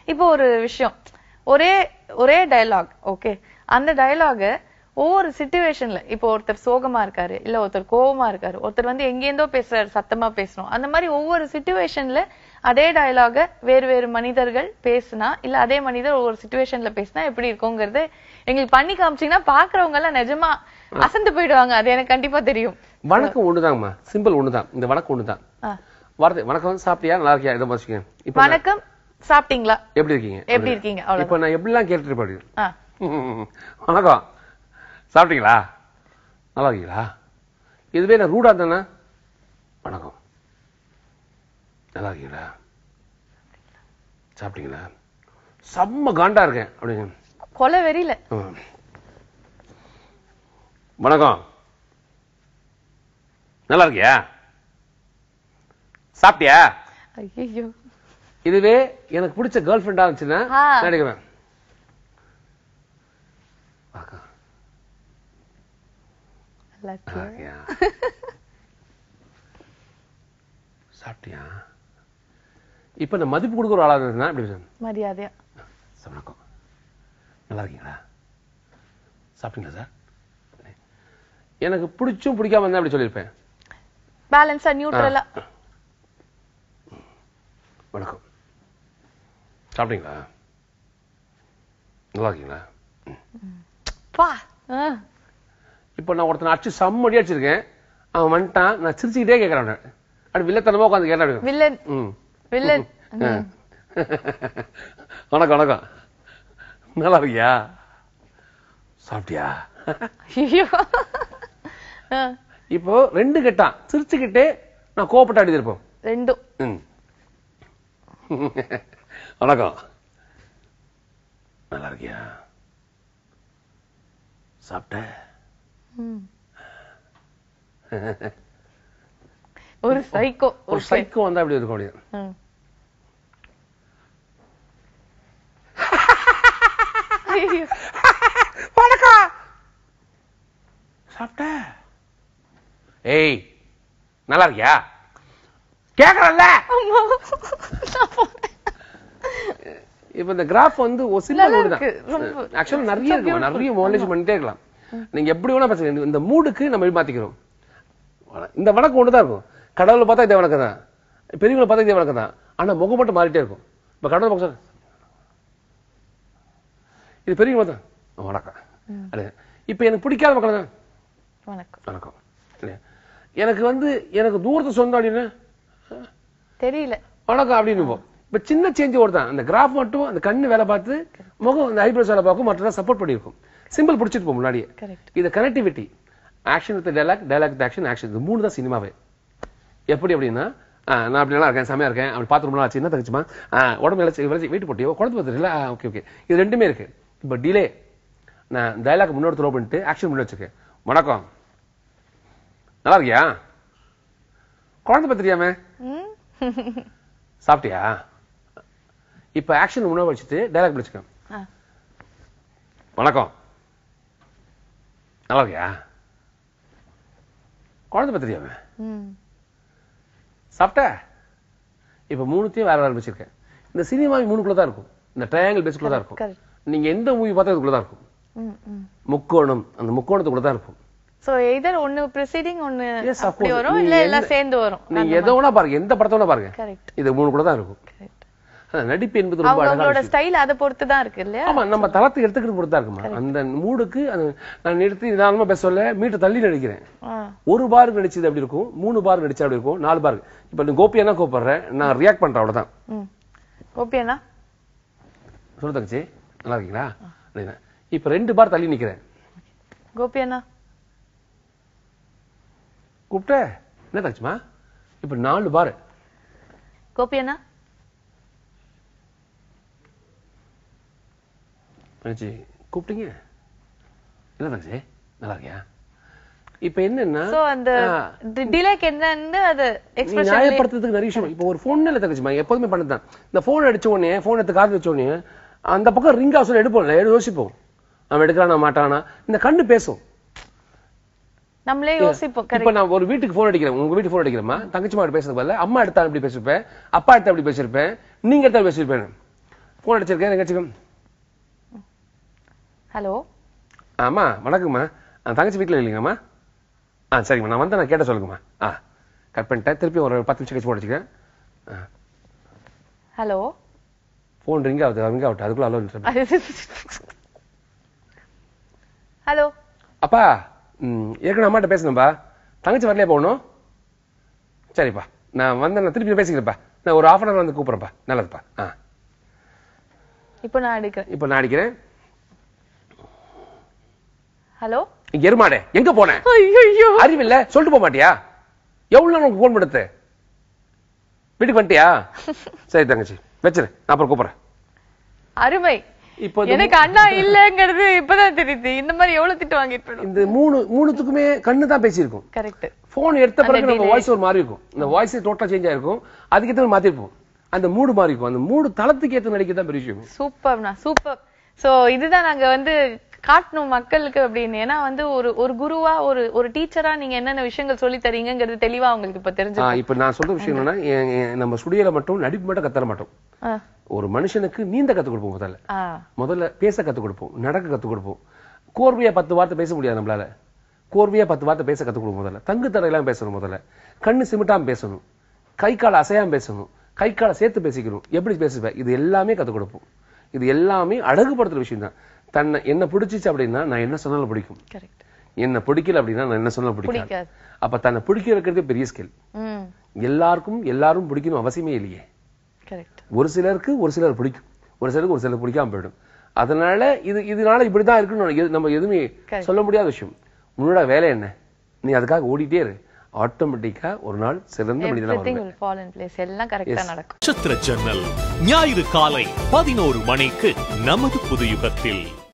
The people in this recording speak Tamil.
இப்போ ஒரு விஷயம் ஒரே ஒரே டயலாக் ஓகே அந்த டயலாக ஒவ்வொரு சுச்சுவேஷன்ல இப்போ ஒருத்தர் சோகமா இருக்காரு இல்ல ஒருத்தர் கோவமா இருக்காரு ஒருத்தர் வந்து எங்கேருந்தோ பேசுறாரு சத்தமா பேசணும் அந்த மாதிரி ஒவ்வொரு சுச்சுவேஷன்ல அதே டயலாக வேறு வேறு மனிதர்கள் பேசினா இல்ல அதே மனிதர் ஒவ்வொரு சுச்சுவேஷன்ல பேசினா எப்படி இருக்குங்கிறது எங்களுக்கு பண்ணி காமிச்சீங்கன்னா பாக்குறவங்க எல்லாம் நிஜமா அசந்து போயிடுவாங்க அது எனக்கு கண்டிப்பா தெரியும் வணக்கம் ஒண்ணுதாங்கம்மா சிம்பிள் ஒண்ணுதான் இந்த வணக்கம் ஒண்ணுதான் ஆ. வார்த்தை வணக்கம் சாப்பிட்டியா நல்லா இருக்கியா இதை வச்சுக்கேன் இப்போ நான் வணக்கம் சாப்பிட்டீங்களா எப்படி இருக்கீங்க எப்படி இருக்கீங்க அவ்வளவு இப்போ நான் எப்படிலாம் கேட்டுட்டு இருப்பேன் ஆ வணக்கம் சாப்பிட்டீங்களா நல்லா இருக்கீங்களா இதுவே நான் ரூடா தானே வணக்கம் நல்லா இருக்கீங்களா சாப்பிட்டீங்களா செம்ம காண்டா இருக்கேன் அப்படிங்க கொலை வெறியில ம். வணக்கம் நல்லா இருக்கியா சாப்பிட்டியா ஐயோ இதுவே எனக்கு பிடிச்ச கேர்ள் ஃப்ரெண்டா இருந்துச்சுன்னா ஆ. நடிக்குவேன் வணக்கம் நல்லா இருக்கு. நல்லா இருக்கியா சாப்பிட்டியா இப்ப நான் மதிப்பு கொடுக்குற ஆளா இருந்ததுன்னா இப்படி பேசுவேன். மரியாதையா சார் வணக்கம் நல்லா இருக்கீங்களா சாப்பிட்டீங்களா சார் எனக்கு பிடிச்சும் பிடிக்காம இருந்தா அப்படி சொல்லியிருப்பேன் பேலன்ஸா நியூட்ரலா வணக்கம் சாப்பிட்டீங்களா நல்லா இருக்கீங்களா பா ஆ. இப்போ நான் ஒருத்தனை அடிச்சு செம்மடி அடிச்சிருக்கேன் அவன் வந்துட்டான் நான் சிரிச்சுக்கிட்டே கேட்கறேன் அவனை. அப்படி வில்லத்தனமா உட்காந்து கேட்டேன் வில்லன் ம் வில்லன் ஆ. வணக்கம் வணக்கம் நல்லா இருக்கியா சாப்பிட்டியா ஐயோ ஆ, இப்போ ரெண்டு கெட்டான் சிரிச்சுக்கிட்டே நான் கோபப்பட்டு அடிச்சிருப்போம் ரெண்டும் ம். வணக்கம் நல்லா இருக்கியா சாப்பிட்ட ம். ஒரு சைக்கோ ஒரு சைக்கோ வந்தா அப்படி இருக்கும் அப்படியே ம். ஐயோ. வணக்கம் சாப்பிட்ட ஏய் நல்லா இருக்கியா கேக்குறல்ல அம்மா. நான் போறேன். இப்ப இந்த கிராஃப் வந்து ஒரு சிம்பிள் நல்லா மூடு தான் இருக்கு. ரொம்ப- ஆக்சுவலா நிறைய so இருக்கு beautiful. நிறைய மாடலேஜ் பண்ணிட்டே இருக்கலாம் நீங்க எப்படி வேணா பேசுங்க இந்த மூடுக்கு நம்ம எப்படி மாத்திக்கிறோம் இந்த வணக்கம் ஒன்று தான் இருக்கும் கடவுளை பார்த்தா இதே வணக்கம் தான் பெரியவங்களை பார்த்தா இதே வணக்கம் தான் ஆனா முகம் மட்டும் மாறிட்டே இருக்கும் இப்ப கடவுளை பார்க்க சொல்ல இது பெரியவங்க பார்த்தா வணக்கம் அப்படியே. இப்ப எனக்கு பிடிக்காத மக்கள் தான் வணக்கம் வணக்கம் இல்லையா? எனக்கு வந்து எனக்கு தூரத்து சொந்தம் அப்படின்னு தெரியல வணக்கம் அப்படின்னு போ இப்ப சின்ன சேஞ்ச் ஒருத்தான் அந்த கிராஃப் மட்டும் அந்த கண்ணு வேலை பார்த்து முகம் அந்த ஐப்ரோஸ் வேலை பார்க்கும் மற்ற சப்போர்ட் பண்ணியிருக்கும் சிம்பிள் பிடிச்சிட்டு போ முன்னாடியே கரெக்ட் இது connectivity action with dialogue dialogue with action action இது மூணு தான் சினிமாவே எப்படி அப்படின்னா ஆ, நான் அப்படி நல்லா இருக்கேன் செமையா இருக்கேன் அப்படி பார்த்து ரொம்ப நாள் ஆச்சு என்ன தங்கச்சுமா ஆ, உடம்பு இழைச்சி விளைச்சி வீட்டு போட்டியோ குழந்தை பார்த்துருல ஓகே ஓகே இது ரெண்டுமே இருக்கு இப்போ டிலே நான் டைலாக் முன்னோட த்ரோ பண்ணிட்டு ஆக்ஷன் முன்னாடி வச்சிருக்கேன் வணக்கம் நல்லா இருக்கியா குழந்தை பத்திரியாமே ம். சாப்பிட்டியா இப்ப ஆக்ஷன் முன்னாடி வச்சுட்டு டைலாக் படிச்சுக்கேன் ஆ. வணக்கம் நல்லா இருக்கியா குழந்தை பத்திரியாமே ம். சாப்பிட்ட இப்ப மூணுத்தையும் வேற வேற வச்சிருக்கேன் இந்த சினிமா மூணுக்குள்ள தான் இருக்கும் இந்த ட்ரையாங்கிள் பேஸ்க்குள்ள தான் இருக்கும் correct. நீங்க எந்த மூவி பார்த்தா இதுக்குள்ள தான் இருக்கும் ம், ம். முக்கோணம் அந்த முக்கோணத்துக்குள்ள தான் இருக்கும் சோ எதர் ஒன்னு ப்ரிசீடிங் ஒன்னு Yes, of அப்படி course. வரும் நீங்க இல்ல எல்லாம் எந்த- சேர்ந்து வரும் நீங்க எதை வேணா பாருங்க எந்த படத்தை வேணா பாருங்க கரெக்ட் இது மூணுக்குள்ள தான் இருக்கும் கரெக்ட் அதான் நடிப்பு என்பது ரொம்ப அழகான அவங்களோட விஷயம். ஸ்டைல் அதை பொறுத்து தான் இருக்கு இல்லையா ஆமா நம்ம தளத்தை எடுத்துக்கிட்டு பொறுத்தா இருக்குமா அந்த மூடுக்கு அது நான் நிறுத்தி நிதானமா பேச சொல்ல மீட்டர் தள்ளி நடிக்கிறேன் ஆ. ஒரு பார் நடிச்சது அப்படி இருக்கும் மூணு பார் நடிச்சா அப்படி இருக்கும் நாலு பார் இப்ப நீ கோபியா கூப்பிடுறேன் நான் ரியாக்ட் பண்றேன் அவ்வளவுதான் ம் ஓகே அண்ணா சொல்லு தங்கச்சி நல்லா இருக்கீங்களா அப்படின்னா இப்ப ரெண்டு பார் தள்ளி நிக்கிறேன் கோபி அண்ணா கூப்பிட்ட என்ன தங்கச்சிமா இப்ப நாலு பார் கோபி அண்ணா தங்கச்சி கூப்பிட்டீங்க என்ன தங்கச்சி நல்லா இருக்கியா இப்ப என்னன்னா சோ அந்த ஆ, டிலேக்கு என்னன்னு அது நீ எக்ஸ்பிரஷன் நியாயப்படுத்துறதுக்கு நிறைய விஷயம் இப்போ ஒரு போன் இல்ல தங்கச்சிமா எப்போதுமே பண்ணதான் இந்த போன் அடிச்ச உடனே போன் எடுத்து காது வச்ச உடனே அந்த பக்கம் ரிங் ஆகும் எடுப்போம் எடு யோசிப்போம் அவன் எடுக்கிறானா மாட்டானா இந்த கண்ணு பேசும் நம்மளே யோசிப்போம் இப்ப கரெக்ட் நான் ஒரு வீட்டுக்கு போன் அடிக்கிறேன் உங்க வீட்டுக்கு போன் அடிக்கிறேமா தங்கச்சி மாட்டு பேசுறது பதிலா அம்மா எடுத்தா அப்படி பேசிருப்பேன் அப்பா எடுத்தா அப்படி பேசிருப்பேன் நீங்க எடுத்தா அப்படி பேசிருப்பேன் ஃபோன் அடிச்சிருக்கேன் எங்கேயாச்சும் ஹலோ ஆமா வணக்கம்மா ஆ, தங்கச்சி வீட்டில் இல்லைங்கம்மா ஆ சரிம்மா நான் வந்து நான் கேட்ட சொல்லுங்கம்மா ஆ கட் பண்ணிட்டேன் திருப்பி ஒரு பத்து நிமிஷம் கழிச்சு ஃபோன் அடிச்சுக்கிறேன் ஆ ஹலோ ஃபோன் ரிங் ஆகுது ரிங் ஆகட்டும் அதுக்குள்ள அலோ ஹலோ அப்பா ம், ஏற்கனவே அம்மாட்ட பேசணும்பா தங்கச்சி வரலையா போகணும் சரிப்பா நான் வந்து நான் திருப்பி பேசிக்கிறேன்ப்பா நான் ஒரு ஆஃப் அன் வந்து கூப்பிட்றேன்ப்பா நல்லதுப்பா ஆ இப்போ நான் எடுக்கிறேன் இப்போ நான் அடிக்கிறேன் ஹலோ இங்க எருமாடே எங்க போனேன் ஐயோ அறிவில்ல சொல்லிட்டு போக மாட்டியா எவ்வளவு நேரம் உனக்கு ஃபோன் பண்ணுறது வீட்டுக்கு வந்துட்டியா சரி தங்கச்சி வச்சிரு நான் அப்புறம் கூப்பிட்றேன் அருமை இப்போ இந்த எனக்கு அண்ணா இல்லங்கிறது இப்பதான் தெரியுது இந்த மாதிரி எவ்வளவு திட்டு வாங்கிட்டு போயிடும் இந்த மூணு மூணுத்துக்குமே கண்ணு தான் பேசியிருக்கும் கரெக்ட் ஃபோன் எடுத்த பிறகு நம்ம வாய்ஸ் ஒரு மாதிரி இருக்கும் இந்த வாய்ஸ் டோட்டலா சேஞ்ச் ஆயிருக்கும் அதுக்கு ஏற்ற மாத்திருப்போம் அந்த மூடு மாறி இருக்கும் அந்த மூடு தளத்துக்கு ஏற்ற நடிக்க தான் பெரிய விஷயம் சூப்பர்ண்ணா சூப்பர் சோ இதுதான் நாங்க வந்து காட்டணும் மக்களுக்கு அப்படின்னு ஏன்னா வந்து ஒரு ஒரு குருவா ஒரு ஒரு டீச்சரா நீங்க என்னென்ன விஷயங்கள் சொல்லி தரீங்கிறது தெளிவா அவங்களுக்கு இப்ப தெரிஞ்சு ஆ, இப்ப நான் சொல்ற விஷயம் என்னன்னா எ- எ- நம்ம ஸ்டுடியோல மட்டும் நடிப்பு மட்டும் கத்தர மாட்டோம் ஆ, ஒரு மனுஷனுக்கு நீந்த கத்து கொடுப்போம் முதல்ல ஆ, முதல்ல பேச கத்து கொடுப்போம் நடக்க கத்து கொடுப்போம் கோர்வையா பத்து வார்த்தை பேச முடியாது நம்மளால கோர்வையா பத்து வார்த்தை பேச கத்து கொடுப்போம் முதல்ல தங்கு தரையெல்லாம் பேசணும் முதல்ல கண்ணு சிமிட்டாம பேசணும் கை கால் அசையாம பேசணும் கை காலை சேர்த்து பேசிக்கணும் எப்படி பேசுவேன் இது எல்லாமே கத்து கொடுப்போம் இது எல்லாமே அழகுபடுத்துற விஷயம் தான் தன்னை என்ன பிடிச்சிச்சு அப்படின்னா நான் என்ன சொன்னாலும் பிடிக்கும் கரெக்ட் என்ன பிடிக்கல அப்படின்னா நான் என்ன சொன்னாலும் பிடிக்காது பிடிக்காது அப்ப தன்னை பிடிக்க வைக்கிறதே பெரிய ஸ்கில் ம் எல்லாருக்கும் எல்லாரும் பிடிக்கணும் அவசியமே இல்லையே கரெக்ட் ஒரு சிலருக்கு ஒரு சிலர் பிடிக்கும் ஒரு சிலருக்கு ஒரு சிலர் பிடிக்காம போயிடும் அதனால இது இதனால இப்படிதான் இருக்குன்னு நம்ம எது- நம்ம எதுவுமே Correct. சொல்ல முடியாத விஷயம் உன்னோட வேலை என்ன நீ அதுக்காக ஓடிட்டே இரு ஆட்டோமேட்டிக்கா ஒரு நாள் சிறந்த மனிதனா எவ்ரிதிங் வருவேன் வில் ஃபால் இன் பிளேஸ் எல்லாம் கரெக்டா நடக்கும் நட்சத்திர ஜன்னல் ஞாயிறு காலை பதினோரு மணிக்கு நமது புது யுகத்தில்